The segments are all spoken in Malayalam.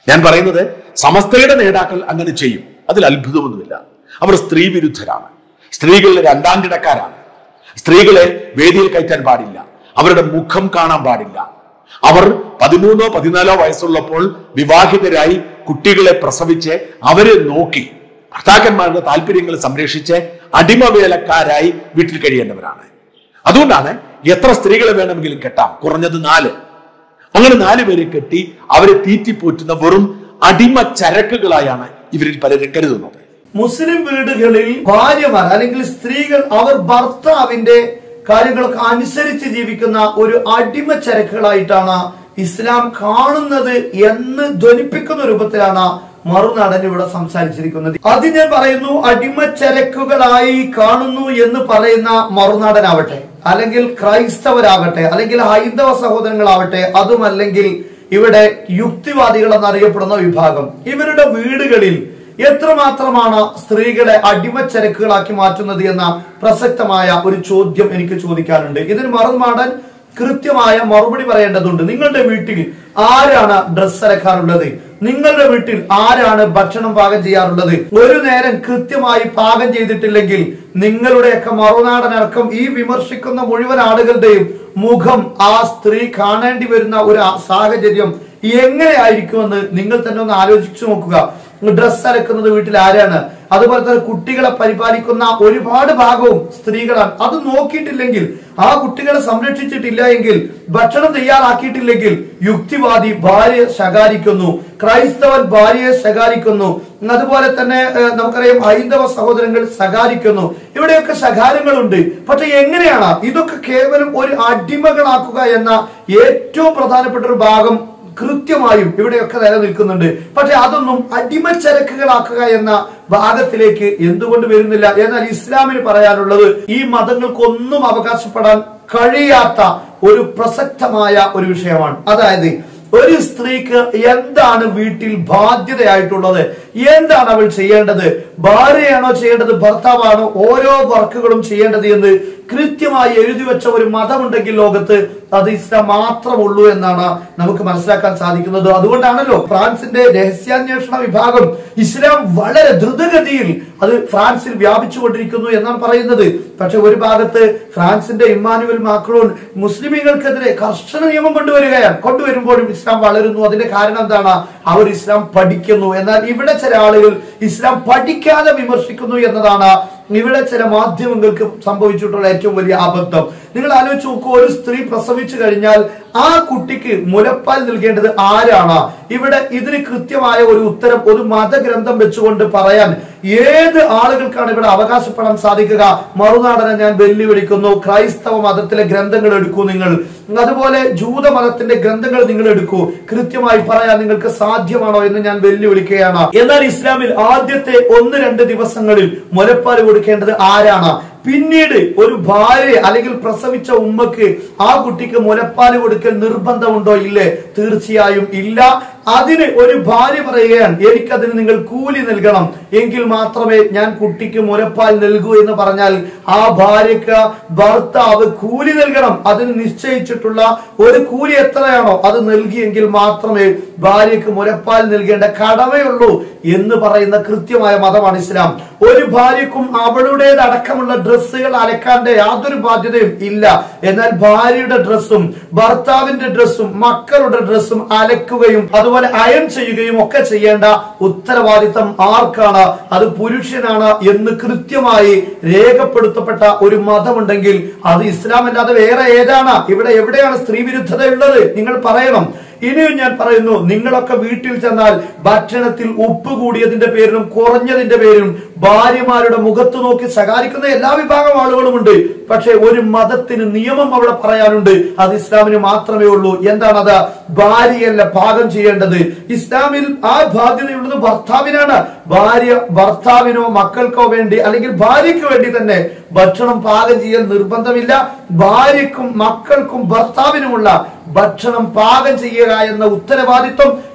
ഞാൻ പറയുന്നത് സമസ്തയുടെ നേതാക്കൾ അങ്ങനെ ചെയ്യും അതിൽ അത്ഭുതമൊന്നുമില്ല അവർ സ്ത്രീ വിരുദ്ധരാണ് സ്ത്രീകളുടെ രണ്ടാം കിടക്കാരാണ് സ്ത്രീകളെ വേദിയിൽ കയറ്റാൻ പാടില്ല അവരുടെ മുഖം കാണാൻ പാടില്ല അവർ പതിമൂന്നോ പതിനാലോ വയസ്സുള്ളപ്പോൾ വിവാഹിതരായി കുട്ടികളെ പ്രസവിച്ച് അവരെ നോക്കി ഭർത്താക്കന്മാരുടെ താല്പര്യങ്ങൾ സംരക്ഷിച്ച് അടിമവേലക്കാരായി വീട്ടിൽ കഴിയേണ്ടവരാണ് അതുകൊണ്ടാണ് എത്ര സ്ത്രീകളെ വേണമെങ്കിലും കെട്ടാം കുറഞ്ഞത് നാല് അങ്ങനെ നാല് പേരെ കെട്ടി അവരെ തീറ്റിപ്പോറ്റുന്ന വെറും അടിമ ചരക്കുകളായാണ് ഇവരിൽ പലരും കരുതുന്നത് മുസ്ലിം വീടുകളിൽ ഭാര്യമാർ അല്ലെങ്കിൽ സ്ത്രീകൾ അവർ ഭർത്താവിന്റെ കാര്യങ്ങളൊക്കെ അനുസരിച്ച് ജീവിക്കുന്ന ഒരു അടിമ ചരക്കുകളായിട്ടാണ് ഇസ്ലാം കാണുന്നത് എന്ന് ധ്വനിപ്പിക്കുന്ന രൂപത്തിലാണ് മറുനാടൻ ഇവിടെ സംസാരിച്ചിരിക്കുന്നത് അത് ഞാൻ പറയുന്നു അടിമ ചരക്കുകളായി കാണുന്നു എന്ന് പറയുന്ന മറുനാടനാവട്ടെ അല്ലെങ്കിൽ ക്രൈസ്തവരാകട്ടെ അല്ലെങ്കിൽ ഹൈന്ദവ സഹോദരങ്ങളാവട്ടെ അതുമല്ലെങ്കിൽ ഇവിടെ യുക്തിവാദികൾ എന്നറിയപ്പെടുന്ന വിഭാഗം ഇവരുടെ വീടുകളിൽ എത്രമാത്രമാണ് സ്ത്രീകളെ അടിമച്ചരക്കുകളാക്കി മാറ്റുന്നത് എന്ന പ്രസക്തമായ ഒരു ചോദ്യം എനിക്ക് ചോദിക്കാനുണ്ട് ഇതിന് മറുമാടൻ കൃത്യമായ മറുപടി പറയേണ്ടതുണ്ട് നിങ്ങളുടെ വീട്ടിൽ ആരാണ് ഡ്രസ് അലക്കാറുള്ളത് നിങ്ങളുടെ വീട്ടിൽ ആരാണ് ഭക്ഷണം പാകം ചെയ്യാറുള്ളത് ഒരു നേരം കൃത്യമായി പാകം ചെയ്തിട്ടില്ലെങ്കിൽ നിങ്ങളുടെയൊക്കെ മറുനാടനടക്കം ഈ വിമർശിക്കുന്ന മുഴുവൻ ആളുകളുടെയും മുഖം ആ സ്ത്രീ കാണേണ്ടി വരുന്ന ഒരു ആ- സാഹചര്യം എങ്ങനെയായിരിക്കുമെന്ന് നിങ്ങൾ തന്നെ ഒന്ന് ആലോചിച്ചു നോക്കുക ഡ്രസ് അലക്കുന്നത് വീട്ടിൽ ആരാണ് അതുപോലെ തന്നെ കുട്ടികളെ പരിപാലിക്കുന്ന ഒരുപാട് ഭാഗവും സ്ത്രീകളാണ് അത് നോക്കിയിട്ടില്ലെങ്കിൽ ആ കുട്ടികളെ സംരക്ഷിച്ചിട്ടില്ല എങ്കിൽ ഭക്ഷണം തയ്യാറാക്കിയിട്ടില്ലെങ്കിൽ യുക്തിവാദി ഭാര്യയെ ശകാരിക്കുന്നു ക്രൈസ്തവൻ ഭാര്യയെ ശകാരിക്കുന്നു അതുപോലെ തന്നെ ഏഹ്, നമുക്കറിയാം ഹൈന്ദവ സഹോദരങ്ങൾ ശകാരിക്കുന്നു ഇവിടെയൊക്കെ ശകാരങ്ങളുണ്ട് പക്ഷെ എങ്ങനെയാണ് ഇതൊക്കെ കേവലം ഒരു അടിമകളാക്കുക എന്ന ഏറ്റവും പ്രധാനപ്പെട്ട ഒരു ഭാഗം കൃത്യമായും ഇവിടെയൊക്കെ നിലനിൽക്കുന്നുണ്ട് പക്ഷെ അതൊന്നും അടിമച്ചരക്കുകളാക്കുക എന്ന ഭാഗത്തിലേക്ക് എന്തുകൊണ്ട് വരുന്നില്ല എന്നാൽ ഇസ്ലാമിന് പറയാനുള്ളത് ഈ മതങ്ങൾക്കൊന്നും അവകാശപ്പെടാൻ കഴിയാത്ത ഒരു പ്രസക്തമായ ഒരു വിഷയമാണ് അതായത് ഒരു സ്ത്രീക്ക് എന്താണ് വീട്ടിൽ ബാധ്യതയായിട്ടുള്ളത് എന്താണ് അവൾ ചെയ്യേണ്ടത് ഭാര്യയാണോ ചെയ്യേണ്ടത് ഭർത്താവാണോ ഓരോ വർക്കുകളും ചെയ്യേണ്ടത് എന്ന് കൃത്യമായി എഴുതി വെച്ച ഒരു മതമുണ്ടെങ്കിൽ ലോകത്ത് അത് ഇസ്ലാം മാത്രമുള്ളൂ എന്നാണ് നമുക്ക് മനസ്സിലാക്കാൻ സാധിക്കുന്നത് അതുകൊണ്ടാണല്ലോ ഫ്രാൻസിന്റെ രഹസ്യാന്വേഷണ വിഭാഗം ഇസ്ലാം വളരെ ദ്രുതഗതിയിൽ അത് ഫ്രാൻസിൽ വ്യാപിച്ചുകൊണ്ടിരിക്കുന്നു എന്നാണ് പറയുന്നത് പക്ഷെ ഒരു ഭാഗത്ത് ഫ്രാൻസിന്റെ ഇമ്മാനുവൽ മാക്രോൺ മുസ്ലിമീങ്ങൾക്കെതിരെ കർശന നിയമം കൊണ്ടുവരികയാണ് കൊണ്ടുവരുമ്പോഴും ഇസ്ലാം വളരുന്നു അതിന്റെ കാരണം എന്താണ് അവർ ഇസ്ലാം പഠിക്കുന്നു എന്നാൽ ഇവിടെ ചില ആളുകൾ ഇസ്ലാം പഠിക്കാതെ വിമർശിക്കുന്നു എന്നതാണ് ഇവിടെ ചില മാധ്യമങ്ങൾക്ക് സംഭവിച്ചിട്ടുള്ള ഏറ്റവും വലിയ അബദ്ധം നിങ്ങൾ ആലോചിച്ച് നോക്കൂ ഒരു സ്ത്രീ പ്രസവിച്ചു കഴിഞ്ഞാൽ ആ കുട്ടിക്ക് മുലപ്പാൽ നൽകേണ്ടത് ആരാണ് ഇവിടെ ഇതിന് കൃത്യമായ ഒരു ഉത്തരം ഒരു മതഗ്രന്ഥം വെച്ചുകൊണ്ട് പറയാൻ ഏത് ആളുകൾക്കാണ് ഇവിടെ അവകാശപ്പെടാൻ സാധിക്കുക മറുനാടനെ ഞാൻ വെല്ലുവിളിക്കുന്നു ക്രൈസ്തവ മതത്തിലെ ഗ്രന്ഥങ്ങൾ എടുക്കൂ നിങ്ങൾ അതുപോലെ ജൂതമതത്തിന്റെ ഗ്രന്ഥങ്ങൾ നിങ്ങൾ എടുക്കൂ കൃത്യമായി പറയാൻ നിങ്ങൾക്ക് സാധ്യമാണോ എന്ന് ഞാൻ വെല്ലുവിളിക്കുകയാണ് എന്നാൽ ഇസ്ലാമിൽ ആദ്യത്തെ ഒന്ന് രണ്ട് ദിവസങ്ങളിൽ മുലപ്പാൽ കൊടുക്കേണ്ടത് ആരാണ് പിന്നീട് ഒരു ഭാര്യ അല്ലെങ്കിൽ പ്രസവിച്ച ഉമ്മക്ക് ആ കുട്ടിക്ക് മുലപ്പാൽ കൊടുക്കൽ നിർബന്ധമുണ്ടോ ഇല്ലേ തീർച്ചയായും ഇല്ല അതിന് ഒരു ഭാര്യ പറയുകയാണ് എനിക്കതിന് നിങ്ങൾ കൂലി നൽകണം എങ്കിൽ മാത്രമേ ഞാൻ കുട്ടിക്ക് മുലപ്പാൽ നൽകൂ എന്ന് പറഞ്ഞാൽ ആ ഭാര്യക്ക് ഭർത്താവ് കൂലി നൽകണം അതിന് നിശ്ചയിച്ചിട്ടുള്ള ഒരു കൂലി എത്രയാണോ അത് നൽകിയെങ്കിൽ മാത്രമേ ഭാര്യക്ക് മുലപ്പാൽ നൽകേണ്ട കടമയുള്ളൂ എന്ന് പറയുന്ന കൃത്യമായ മതമാണ് ഇസ്ലാം ഒരു ഭാര്യക്കും അവളുടേതടക്കമുള്ള ഡ്രസ്സുകൾ അലക്കാന്റെ യാതൊരു ബാധ്യതയും ഇല്ല എന്നാൽ ഭാര്യയുടെ ഡ്രസ്സും ഭർത്താവിന്റെ ഡ്രസ്സും മക്കളുടെ ഡ്രസ്സും അലക്കുകയും അതുപോലെ അയൺ ചെയ്യുകയും ഒക്കെ ചെയ്യേണ്ട ഉത്തരവാദിത്തം ആർക്കാണ് അത് പുരുഷനാണ് എന്ന് കൃത്യമായി രേഖപ്പെടുത്തപ്പെട്ട ഒരു മതമുണ്ടെങ്കിൽ അത് ഇസ്ലാം അല്ലാതെ വേറെ ഏതാണ് ഇവിടെ എവിടെയാണ് സ്ത്രീ വിരുദ്ധത ഉള്ളത് നിങ്ങൾ പറയണം ഇനിയും ഞാൻ പറയുന്നു നിങ്ങളൊക്കെ വീട്ടിൽ ചെന്നാൽ ഭക്ഷണത്തിൽ ഉപ്പ് കൂടിയതിന്റെ പേരിലും കുറഞ്ഞതിന്റെ പേരിലും ഭാര്യമാരുടെ മുഖത്ത് നോക്കി ശകാരിക്കുന്ന എല്ലാ വിഭാഗം ആളുകളുമുണ്ട് പക്ഷെ ഒരു മതത്തിന് നിയമം അവിടെ പറയാനുണ്ട് അത് ഇസ്ലാമിന് മാത്രമേ ഉള്ളൂ എന്താണത് ഭാര്യയല്ല പാകം ചെയ്യേണ്ടത് ഇസ്ലാമിൽ ആ ബാധ്യതയുള്ളത് ഭർത്താവിനാണ് ഭാര്യ ഭർത്താവിനോ മക്കൾക്കോ വേണ്ടി അല്ലെങ്കിൽ ഭാര്യയ്ക്ക് വേണ്ടി തന്നെ ഭക്ഷണം പാകം ചെയ്യൽ നിർബന്ധമില്ല ഭാര്യക്കും മക്കൾക്കും ഭർത്താവിനുമുള്ള ഭക്ഷണം പാകം ചെയ്യുക എന്ന ഉത്തരവാദിത്വം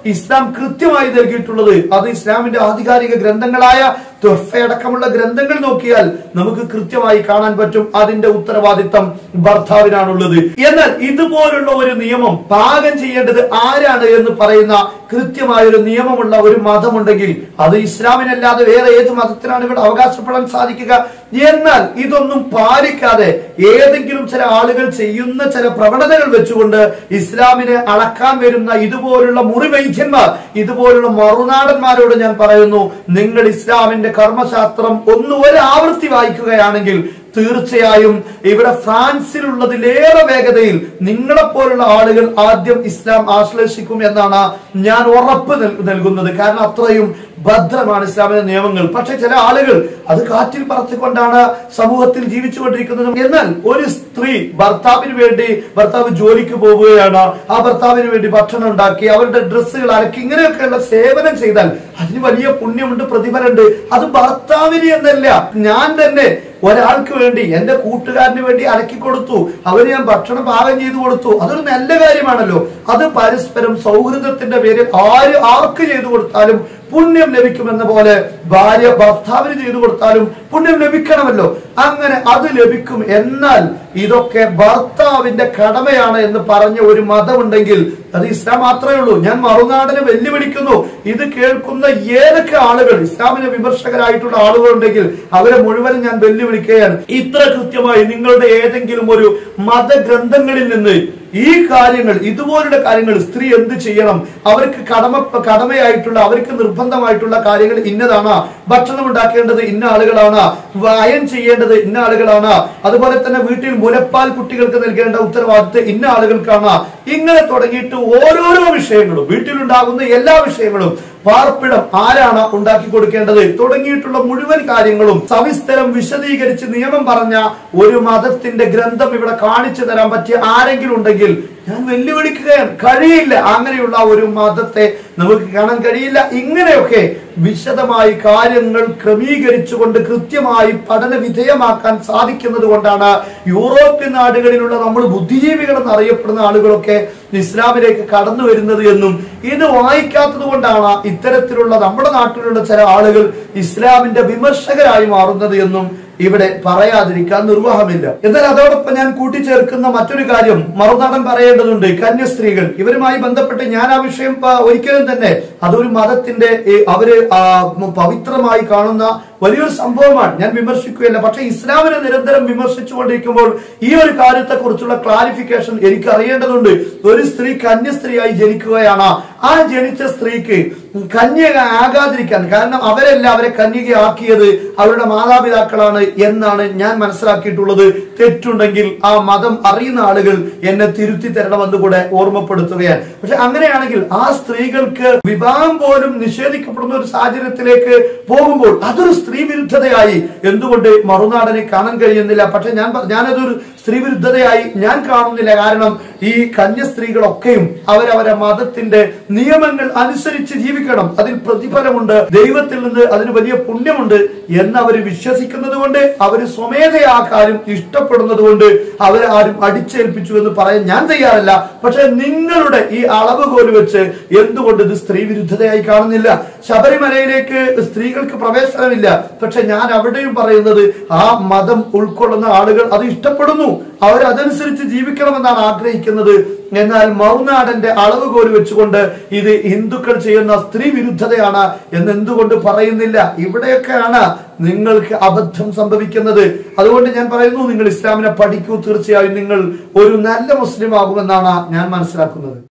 ഇസ്ലാം കൃത്യമായി നൽകിയിട്ടുള്ളത് അത് ഇസ്ലാമിന്റെ ആധികാരിക ഗ്രന്ഥങ്ങളായ തൊഫയടക്കമുള്ള ഗ്രന്ഥങ്ങൾ നോക്കിയാൽ നമുക്ക് കൃത്യമായി കാണാൻ പറ്റും അതിന്റെ ഉത്തരവാദിത്തം ഭർത്താവിനാണുള്ളത് എന്നാൽ ഇതുപോലുള്ള ഒരു നിയമം പാകം ചെയ്യേണ്ടത് ആരാണ് എന്ന് പറയുന്ന കൃത്യമായ ഒരു നിയമമുള്ള ഒരു മതമുണ്ടെങ്കിൽ അത് ഇസ്ലാമിനല്ലാതെ വേറെ ഏത് മതത്തിനാണ് ഇവിടെ അവകാശപ്പെടാൻ സാധിക്കുക എന്നാൽ ഇതൊന്നും പാലിക്കാതെ ഏതെങ്കിലും ചില ആളുകൾ ചെയ്യുന്ന ചില പ്രവണതകൾ വെച്ചുകൊണ്ട് ഇസ്ലാമിനെ അളക്കാൻ വരുന്ന ഇതുപോലുള്ള മുറിവൈദ്യന്മാർ ഇതുപോലുള്ള മറുനാടന്മാരോട് ഞാൻ പറയുന്നു നിങ്ങൾ ഇസ്ലാമിന്റെ കർമ്മശാസ്ത്രം ഒന്ന് ഒരു ആവൃത്തി വായിക്കുകയാണെങ്കിൽ തീർച്ചയായും ഇവിടെ ഫ്രാൻസിലുള്ളതിലേറെ വേഗതയിൽ നിങ്ങളെപ്പോലുള്ള ആളുകൾ ആദ്യം ഇസ്ലാം ആശ്ലേഷിക്കും എന്നാണ് ഞാൻ ഉറപ്പ് നൽ- നൽകുന്നത് കാരണം അത്രയും ഭദ്രമാണ് ഇസ്ലാമിന്റെ നിയമങ്ങൾ പക്ഷെ ചില ആളുകൾ അത് കാറ്റിൽ പറത്തിക്കൊണ്ടാണ് സമൂഹത്തിൽ ജീവിച്ചുകൊണ്ടിരിക്കുന്നത് എന്നാൽ ഒരു സ്ത്രീ ഭർത്താവിന് വേണ്ടി ഭർത്താവ് ജോലിക്ക് പോവുകയാണ് ആ ഭർത്താവിന് വേണ്ടി ഭക്ഷണം ഉണ്ടാക്കി അവരുടെ ഡ്രസ്സുകൾ അലക്കി ഇങ്ങനെയൊക്കെയുള്ള സേവനം ചെയ്താൽ അതിന് വലിയ പുണ്യമുണ്ട് പ്രതിഫലമുണ്ട് അത് ഭർത്താവിന് എന്നല്ല ഞാൻ തന്നെ ഒരാൾക്ക് വേണ്ടി എന്റെ കൂട്ടുകാരന് വേണ്ടി അലക്കി കൊടുത്തു അവന് ഞാൻ ഭക്ഷണം പാകം ചെയ്തു കൊടുത്തു അതൊരു നല്ല കാര്യമാണല്ലോ അത് പരസ്പരം സൗഹൃദത്തിന്റെ പേരിൽ ആര് ആർക്ക് ചെയ്തു കൊടുത്താലും പുണ്യം ലഭിക്കുമെന്ന പോലെ ഭാര്യ ഭർത്താവിന് ചെയ്തു കൊടുത്താലും പുണ്യം ലഭിക്കണമല്ലോ അങ്ങനെ അത് ലഭിക്കും എന്നാൽ ഇതൊക്കെ ഭർത്താവിന്റെ കടമയാണ് എന്ന് പറഞ്ഞ ഒരു മതമുണ്ടെങ്കിൽ അത് ഇസ്ലാം മാത്രമേ ഉള്ളൂ ഞാൻ മറുനാടനെ വെല്ലുവിളിക്കുന്നു ഇത് കേൾക്കുന്ന ഏതൊക്കെ ആളുകൾ ഇസ്ലാമിനെ വിമർശകരായിട്ടുള്ള ആളുകളുണ്ടെങ്കിൽ അവരെ മുഴുവനും ഞാൻ വെല്ലുവിളിക്കുകയാണ് ഇത്ര കൃത്യമായി നിങ്ങളുടെ ഏതെങ്കിലും ഒരു മതഗ്രന്ഥങ്ങളിൽ നിന്ന് ഈ കാര്യങ്ങൾ ഇതുപോലുള്ള കാര്യങ്ങൾ സ്ത്രീ എന്ത് ചെയ്യണം അവർക്ക് കടമ കടമയായിട്ടുള്ള അവർക്ക് നിർബന്ധമായിട്ടുള്ള കാര്യങ്ങൾ ഇന്നതാണ് ഭക്ഷണം ഉണ്ടാക്കേണ്ടത് ഇന്ന ആളുകളാണ് അയൺ ചെയ്യേണ്ടത് ഇന്ന ആളുകളാണ് അതുപോലെ തന്നെ വീട്ടിൽ മുലപ്പാൽ കുട്ടികൾക്ക് നൽകേണ്ട ഉത്തരവാദിത്വം ഇന്ന ആളുകൾക്കാണ് ഇങ്ങനെ തുടങ്ങിയിട്ട് ഓരോരോ വിഷയങ്ങളും വീട്ടിലുണ്ടാകുന്ന എല്ലാ വിഷയങ്ങളും പാർപ്പിടം ആരാണ് ഉണ്ടാക്കി കൊടുക്കേണ്ടത് തുടങ്ങിയിട്ടുള്ള മുഴുവൻ കാര്യങ്ങളും സവിസ്തരം വിശദീകരിച്ച് നിയമം പറഞ്ഞ ഒരു മതത്തിന്റെ ഗ്രന്ഥം ഇവിടെ കാണിച്ചു തരാൻ പറ്റിയ ആരെങ്കിലും ഉണ്ടെങ്കിൽ ഞാൻ വെല്ലുവിളിക്കുകയാണ് കഴിയില്ല അങ്ങനെയുള്ള ഒരു മതത്തെ നമുക്ക് കാണാൻ കഴിയില്ല ഇങ്ങനെയൊക്കെ വിശദമായി കാര്യങ്ങൾ ക്രമീകരിച്ചുകൊണ്ട് കൃത്യമായി പഠന വിധേയമാക്കാൻ സാധിക്കുന്നത് കൊണ്ടാണ് യൂറോപ്യൻ നാടുകളിലുള്ള നമ്മൾ ബുദ്ധിജീവികൾ എന്നറിയപ്പെടുന്ന ആളുകളൊക്കെ ഇസ്ലാമിലേക്ക് കടന്നു വരുന്നത് എന്നും ഇത് വായിക്കാത്തത് കൊണ്ടാണ് ഇത്തരത്തിലുള്ള നമ്മുടെ നാട്ടിലുള്ള ചില ആളുകൾ ഇസ്ലാമിന്റെ വിമർശകരായി മാറുന്നത് എന്നും ഇവിടെ പറയാതിരിക്കാൻ നിർവാഹമില്ല എന്നാൽ അതോടൊപ്പം ഞാൻ കൂട്ടിച്ചേർക്കുന്ന മറ്റൊരു കാര്യം മറുനാടൻ പറയേണ്ടതുണ്ട് കന്യസ്ത്രീകൾ ഇവരുമായി ബന്ധപ്പെട്ട് ഞാൻ ആ വിഷയം പ- ഒരിക്കലും തന്നെ അതൊരു മതത്തിന്റെ ഏ, അവര് ആ, ഉം, പവിത്രമായി കാണുന്ന വലിയൊരു സംഭവമാണ് ഞാൻ വിമർശിക്കുകയല്ല പക്ഷെ ഇസ്ലാമിനെ നിരന്തരം വിമർശിച്ചുകൊണ്ടിരിക്കുമ്പോൾ ഈ ഒരു കാര്യത്തെ കുറിച്ചുള്ള ക്ലാരിഫിക്കേഷൻ എനിക്ക് അറിയേണ്ടതുണ്ട് ഒരു സ്ത്രീ കന്യസ്ത്രീയായി ജനിക്കുകയാണ് ആ ജനിച്ച സ്ത്രീക്ക് കന്യക ആകാതിരിക്കാൻ കാരണം അവരല്ല അവരെ കന്യകയാക്കിയത് അവരുടെ മാതാപിതാക്കളാണ് എന്നാണ് ഞാൻ മനസ്സിലാക്കിയിട്ടുള്ളത് തെറ്റുണ്ടെങ്കിൽ ആ മതം അറിയുന്ന ആളുകൾ എന്നെ തിരുത്തി തരണമെന്ന് കൂടെ ഓർമ്മപ്പെടുത്തുകയാണ് പക്ഷെ അങ്ങനെയാണെങ്കിൽ ആ സ്ത്രീകൾക്ക് വിവാഹം പോലും നിഷേധിക്കപ്പെടുന്ന ഒരു സാഹചര്യത്തിലേക്ക് പോകുമ്പോൾ അതൊരു സ്ത്രീ വിരുദ്ധതയായി എന്തുകൊണ്ട് മറുനാടനെ കാണാൻ കഴിയുന്നില്ല പക്ഷെ ഞാൻ പ- ഞാനതൊരു സ്ത്രീ വിരുദ്ധതയായി ഞാൻ കാണുന്നില്ല കാരണം ഈ കന്യ സ്ത്രീകളൊക്കെയും അവരവരെ മതത്തിന്റെ നിയമങ്ങൾ അനുസരിച്ച് ജീവിക്കണം അതിൽ പ്രതിഫലമുണ്ട് ദൈവത്തിൽ നിന്ന് അതിന് വലിയ പുണ്യമുണ്ട് എന്ന് അവർ വിശ്വസിക്കുന്നത് കൊണ്ട് അവർ സ്വമേധയാ ആ കാര്യം ഇഷ്ടപ്പെടുന്നത് കൊണ്ട് അവരെ ആരും അടിച്ചേൽപ്പിച്ചു എന്ന് പറയാൻ ഞാൻ തയ്യാറല്ല പക്ഷെ നിങ്ങളുടെ ഈ അളവുകോൽ വെച്ച് എന്തുകൊണ്ട് ഇത് സ്ത്രീ വിരുദ്ധതയായി കാണുന്നില്ല ശബരിമലയിലേക്ക് സ്ത്രീകൾക്ക് പ്രവേശനമില്ല പക്ഷെ ഞാൻ അവിടെയും പറയുന്നത് ആ മതം ഉൾക്കൊള്ളുന്ന ആളുകൾ അത് ഇഷ്ടപ്പെടുന്നു അവരതനുസരിച്ച് ജീവിക്കണമെന്നാണ് ആഗ്രഹിക്കുന്നത് എന്നാൽ മറുനാടന്റെ അളവുകോൽ വെച്ചുകൊണ്ട് ഇത് ഹിന്ദുക്കൾ ചെയ്യുന്ന സ്ത്രീ വിരുദ്ധതയാണ് എന്ന് എന്തുകൊണ്ട് പറയുന്നില്ല ഇവിടെയൊക്കെയാണ് നിങ്ങൾക്ക് അബദ്ധം സംഭവിക്കുന്നത് അതുകൊണ്ട് ഞാൻ പറയുന്നു നിങ്ങൾ ഇസ്ലാമിനെ പഠിക്കൂ തീർച്ചയായും നിങ്ങൾ ഒരു നല്ല മുസ്ലിം ആകുമെന്നാണ് ഞാൻ മനസ്സിലാക്കുന്നത്